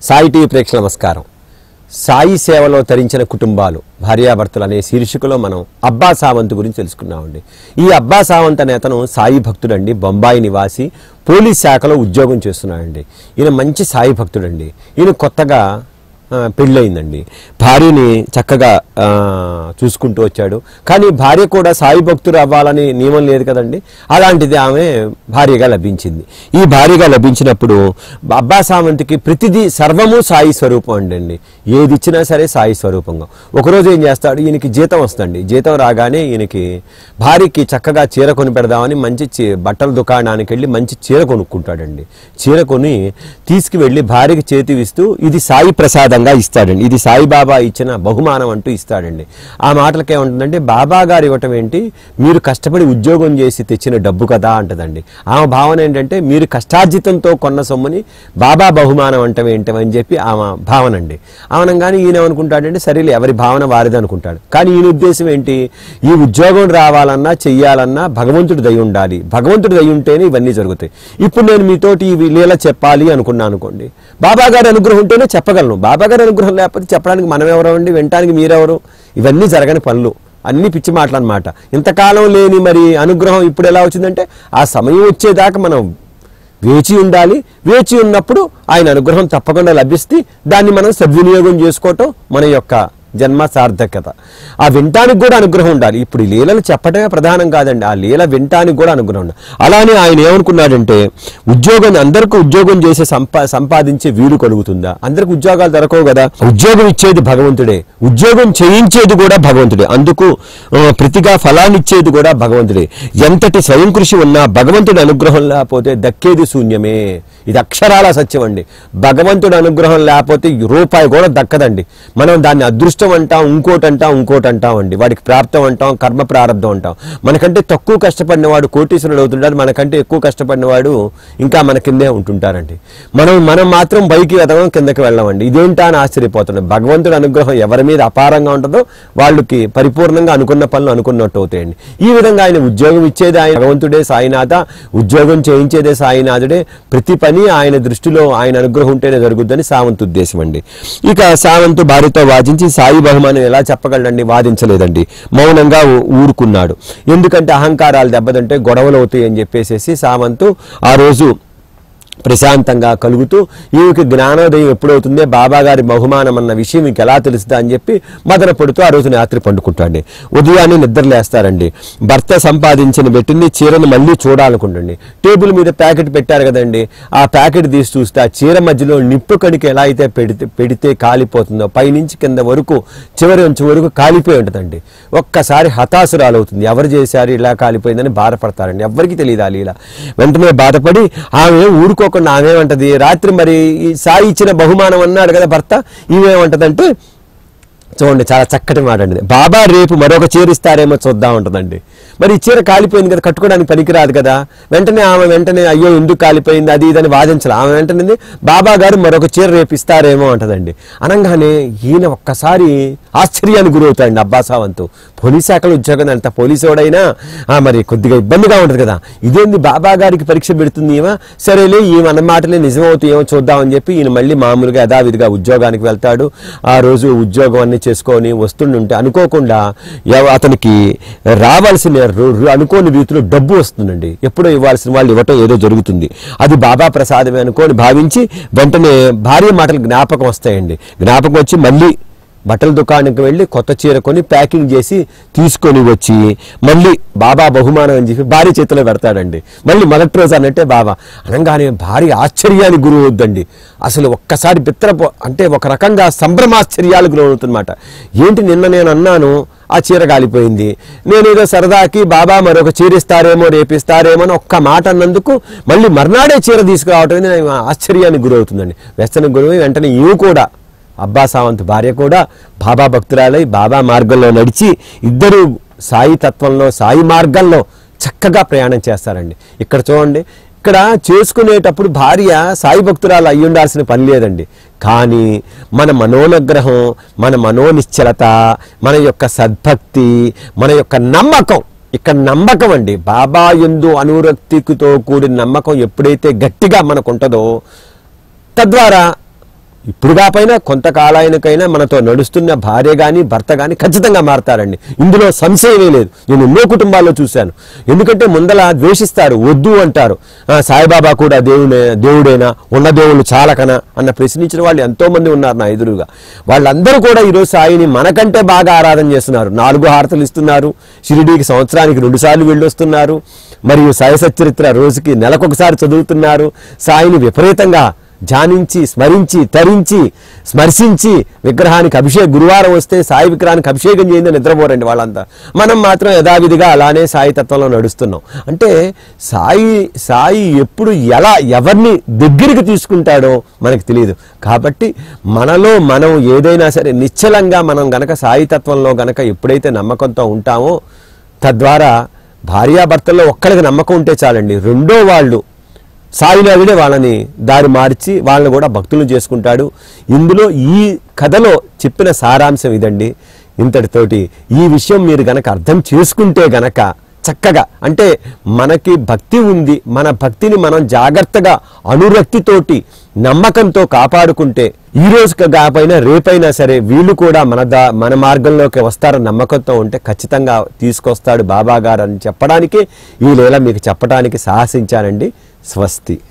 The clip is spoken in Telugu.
సాయి టీవీ ప్రేక్షకుల నమస్కారం సాయి సేవలో తరించిన కుటుంబాలు భార్యాభర్తలు అనే శీర్షికలో మనం అబ్బా సావంత్ గురించి తెలుసుకున్నామండి ఈ అబ్బా సావంత్ అనే అతను సాయి భక్తుడండి బొంబాయి నివాసి పోలీస్ శాఖలో ఉద్యోగం చేస్తున్నాడండి ఈయన మంచి సాయి భక్తుడండి ఈయన కొత్తగా ఆ, పెళ్ళయిందండి భార్యని చక్కగా ఆ, చూసుకుంటూ వచ్చాడు కానీ భార్య కూడా సాయి భక్తుడు అవ్వాలని నియమం లేదు కదండి అలాంటిది ఆమె భార్యగా లభించింది ఈ భార్యగా లభించినప్పుడు అబ్బా సామంతికి ప్రతిదీ సర్వము సాయి స్వరూపం అండి ఏది ఇచ్చినా సరే సాయి స్వరూపంగా ఒకరోజు ఏం చేస్తాడు ఈయనకి జీతం వస్తుంది జీతం రాగానే ఈయనకి భార్యకి చక్కగా చీర కొని పెడదామని మంచి చీ- బట్టల దుకాణానికి వెళ్ళి మంచి చీర కొనుక్కుంటాడండి చీర కొని తీసుకువెళ్ళి భార్యకి చేతి ఇస్తూ ఇది సాయి ప్రసాదంగా ఇస్తాడండి ఇది సాయిబాబా ఇచ్చిన బహుమానం అంటూ ఇస్తాడండి ఆ మాటలకి ఏమంటుందంటే బాబా గారు ఇవ్వటం ఏంటి మీరు కష్టపడి ఉద్యోగం చేసి తెచ్చిన డబ్బు కదా అంటదండి ఆమె భావన ఏంటంటే మీరు కష్టార్జితంతో కొన్న సొమ్ముని బాబా బహుమానం అంటం ఏంటని చెప్పి ఆమె భావన అండి అవనంగానే ఈయన ఏమనుకుంటాడంటే సరేలే ఎవరి భావన వారిది అనుకుంటాడు కానీ ఈయన ఉద్దేశం ఏంటి ఈ ఉద్యోగం రావాలన్నా చెయ్యాలన్నా భగవంతుడి దయ ఉండాలి భగవంతుడి దయ ఉంటేనే ఇవన్నీ జరుగుతాయి ఇప్పుడు నేను మీతోటి ఈ లీల చెప్పాలి అనుకున్నాను అనుకోండి బాబా గారి అనుగ్రహం ఉంటేనే చెప్పగలను బాబా గారి అనుగ్రహం లేకపోతే చెప్పడానికి మనం ఎవరండి వినటానికి మీరెవరు ఇవన్నీ జరగని పనులు అన్ని పిచ్చి మాటలు అనమాట ఇంతకాలం లేని మరి అనుగ్రహం ఇప్పుడు ఎలా వచ్చిందంటే ఆ సమయం వచ్చేదాకా మనం వేచి ఉండాలి వేచి ఉన్నప్పుడు ఆయన అనుగ్రహం తప్పకుండా లభిస్తే దాన్ని మనం సద్వినియోగం చేసుకోవటం మన యొక్క జన్మ సార్థకత ఆ వింటానికి కూడా అనుగ్రహం ఉండాలి ఇప్పుడు ఈ లీలలు చెప్పటమే ప్రధానం కాదండి ఆ లీల వింటానికి కూడా అనుగ్రహం ఉండాలి అలానే ఆయన ఏమనుకున్నాడంటే ఉద్యోగం అందరికీ ఉద్యోగం చేసే సంపా సంపాదించే వీలు కలుగుతుందా అందరికి ఉద్యోగాలు దొరకవు కదా ఉద్యోగం ఇచ్చేది భగవంతుడే ఉద్యోగం చేయించేది కూడా భగవంతుడే అందుకు ఆ, ప్రతిగా ఫలాన్ని ఇచ్చేది కూడా భగవంతుడే ఎంతటి స్వయం కృషి ఉన్నా భగవంతుడి అనుగ్రహం లేకపోతే దక్కేది శూన్యమే ఇది అక్షరాల సత్యం అండి భగవంతుడి అనుగ్రహం లేకపోతే ఈ రూపాయి కూడా దక్కదండి మనం దాన్ని అదృష్టం అంటాం ఇంకోటి అంటాం ఇంకోటి అంటాం అండి వాడికి ప్రాప్తం అంటాం కర్మ ప్రారంభం అంటాం మనకంటే తక్కువ కష్టపడిన వాడు కోటీశ్వరుడు అవుతుంటాడు మనకంటే ఎక్కువ కష్టపడిన వాడు ఇంకా మన కిందే ఉంటుంటారండి మనం మనం మాత్రం పైకి వెదవం కిందకి వెళ్ళమండి ఇదేంటా అని ఆశ్చర్యపోతున్నాం భగవంతుడి అనుగ్రహం ఎవరి మీద అపారంగా ఉంటుందో వాళ్ళకి పరిపూర్ణంగా అనుకున్న పనులు అనుకున్నట్టు అవుతాయండి ఈ విధంగా ఆయన ఉద్యోగం ఇచ్చేది ఆయన భగవంతుడే సాయినాథ ఉద్యోగం చేయించేదే సాయినాథుడే ప్రతి పని ఆయన దృష్టిలో ఆయన అనుగ్రహం ఉంటేనే జరుగుద్దని సావంత్ ఉద్దేశం అండి ఇక సావంత్ భార్యతో వాదించి సాయి బహుమానం ఎలా చెప్పగలండి వాదించలేదండి మౌనంగా ఊ- ఊరుకున్నాడు ఎందుకంటే అహంకారాలు దెబ్బతింటే గొడవలు అవుతాయి అని చెప్పేసేసి సావంతు ఆ రోజు ప్రశాంతంగా కలుగుతూ ఈమెకి జ్ఞానోదయం ఎప్పుడవుతుందే బాబా గారి బహుమానం అన్న విషయం మీకు ఎలా తెలుస్తుందా అని చెప్పి మదన పడుతూ ఆ రోజు రాత్రి పండుకుంటాండి ఉదయాన్నే నిద్రలేస్తారండి భర్త సంపాదించిన పెట్టింది చీరను మళ్ళీ చూడాలనుకుంటండి టేబుల్ మీద ప్యాకెట్ పెట్టారు కదండి ఆ ప్యాకెట్ తీసి చూస్తే ఆ చీర మధ్యలో నిప్పు కణిక ఎలా అయితే పెడితే పెడితే కాలిపోతుందో పైనుంచి కింద వరకు చివరి నుంచి వరకు కాలిపోయి ఉంటుందండి ఒక్కసారి హతాసురాలవుతుంది ఎవరు చేశారు ఇలా కాలిపోయిందని బాధపడతారండి ఎవరికి తెలియదు ఆ లీల వెంటనే బాధపడి ఆమె ఊరుకోకుండా ఆమె ఏమంటది రాత్రి మరి ఈ సాయి ఇచ్చిన బహుమానం అన్నాడు కదా భర్త ఈమెమంటదంటే చూడండి చాలా చక్కటి మాట అండి బాబా రేపు మరొక చీర ఇస్తారేమో చూద్దాం ఉంటుందండి మరి ఈ చీర కాలిపోయింది కదా కట్టుకోవడానికి పనికిరాదు కదా వెంటనే ఆమె వెంటనే అయ్యో ఎందుకు కాలిపోయింది అది ఇదని వాదించాలి ఆమె వెంటనే బాబా గారు మరొక చీర రేపు ఇస్తారేమో అంటదండి అనగానే ఈయన ఒక్కసారి ఆశ్చర్యానికి గురవుతాడండి అబ్బా సావంతు పోలీస్ శాఖలో ఉద్యోగం అంత పోలీసు వాడైనా ఆ, మరి కొద్దిగా ఇబ్బందిగా ఉంటుంది కదా ఇదేంది బాబా గారికి పరీక్ష పెడుతుంది ఈమె సరేలే ఈమె అన్న మాటలే నిజమవుతాయేమో చూద్దామని చెప్పి ఈయన మళ్ళీ మామూలుగా యథావిధిగా ఉద్యోగానికి వెళ్తాడు ఆ రోజు ఉద్యోగం అన్ని చేసుకొని వస్తుండుంటే అనుకోకుండా ఎవ- అతనికి రావాల్సిన రు- రు- అనుకోని రీతిలో డబ్బు వస్తుందండి ఎప్పుడో ఇవ్వాల్సిన వాళ్ళు ఇవ్వటం ఏదో జరుగుతుంది అది బాబా ప్రసాదమే అనుకోని భావించి వెంటనే భార్య మాటలు జ్ఞాపకం వస్తాయండి జ్ఞాపకం వచ్చి మళ్ళీ బట్టల దుకాణానికి వెళ్ళి కొత్త చీర కొని ప్యాకింగ్ చేసి తీసుకొని వచ్చి మళ్ళీ బాబా బహుమానం అని చెప్పి భార్య చేతిలో పెడతాడండి మళ్ళీ మొదటి రోజు అన్నట్టే బాబా అనగానే భార్య ఆశ్చర్యానికి గురి అవుద్దండి అసలు ఒక్కసారి బిత్తర అంటే ఒక రకంగా సంభ్రమాశ్చర్యాలకు గురవుతుందన్నమాట ఏంటి నిన్న నేను అన్నాను ఆ చీర కాలిపోయింది నేను ఏదో సరదాకి బాబా మరొక చీర ఇస్తారేమో రేపిస్తారేమో అని ఒక్క మాట అన్నందుకు మళ్ళీ మర్నాడే చీర తీసుకురావటం అనేది నాకు ఆశ్చర్యానికి గురవుతుందండి వ్యసనకు గురై వెంటనే ఇవి కూడా అబ్బా సావంత్ భార్య కూడా బాబా భక్తురాలై బాబా మార్గంలో నడిచి ఇద్దరు సాయి తత్వంలో సాయి మార్గంలో చక్కగా ప్రయాణం చేస్తారండి ఇక్కడ చూడండి ఇక్కడ చేసుకునేటప్పుడు భార్య సాయి భక్తురాలు అయి ఉండాల్సిన పని లేదండి కానీ మన మనోనగ్రహం మన మనోనిశ్చలత మన యొక్క సద్భక్తి మన యొక్క నమ్మకం ఇక్కడ నమ్మకం అండి బాబా ఎందు అనురక్తితో కూడిన నమ్మకం ఎప్పుడైతే గట్టిగా మనకు ఉంటుందో తద్వారా ఇప్పుడు కాకపోయినా కొంతకాలానికైనా మనతో నడుస్తున్న భార్య కానీ భర్త కానీ ఖచ్చితంగా మారతారండి ఇందులో సంశయమే లేదు నేను ఎన్నో కుటుంబాల్లో చూశాను ఎందుకంటే ముందల ద్వేషిస్తారు వద్దు అంటారు "ఆ, సాయిబాబా కూడా దేవుడే దేవుడేనా ఉన్న దేవుళ్ళు చాలకనా అన్న ప్రశ్నించిన వాళ్ళు ఎంతో మంది ఉన్నారు నా ఎదురుగా వాళ్ళందరూ కూడా ఈరోజు సాయిని మనకంటే బాగా ఆరాధన చేస్తున్నారు నాలుగు హారతలు ఇస్తున్నారు షిరిడీకి సంవత్సరానికి రెండు సార్లు వెళ్ళొస్తున్నారు మరియు సాయి సచరిత్ర రోజుకి నెలకొకసారి చదువుతున్నారు సాయిని విపరీతంగా ధ్యానించి స్మరించి తరించి స్మర్శించి విగ్రహానికి అభిషేక్ గురువారం వస్తే సాయి విగ్రహానికి అభిషేకం చేయింది నిద్రపోరండి వాళ్ళంతా మనం మాత్రం యథావిధిగా అలానే సాయి తత్వంలో నడుస్తున్నాం అంటే సాయి సాయి ఎప్పుడు ఎలా ఎవరిని దగ్గరికి తీసుకుంటాడో మనకు తెలియదు కాబట్టి మనలో మనం ఏదైనా సరే నిశ్చలంగా మనం గనక సాయి తత్వంలో గనక ఎప్పుడైతే నమ్మకంతో ఉంటామో తద్వారా భార్యాభర్తల్లో ఒక్కరికి నమ్మకం ఉంటే చాలండి రెండో వాళ్ళు సాయినాథుడే వాళ్ళని దారి మార్చి వాళ్ళని కూడా భక్తులను చేసుకుంటాడు ఇందులో ఈ కథలో చెప్పిన సారాంశం ఇదండి ఇంతటితోటి ఈ విషయం మీరు గనక అర్థం చేసుకుంటే గనక చక్కగా అంటే మనకి భక్తి ఉంది మన భక్తిని మనం జాగ్రత్తగా అనురక్తితోటి నమ్మకంతో కాపాడుకుంటే ఈ రోజు కాకపోయినా రేపైనా సరే వీళ్ళు కూడా మన దా మన మార్గంలోకి వస్తారని నమ్మకంతో ఉంటే ఖచ్చితంగా తీసుకొస్తాడు బాబా గారు అని చెప్పడానికి ఈ లీల మీకు చెప్పడానికి సాహసించానండి స్వస్తి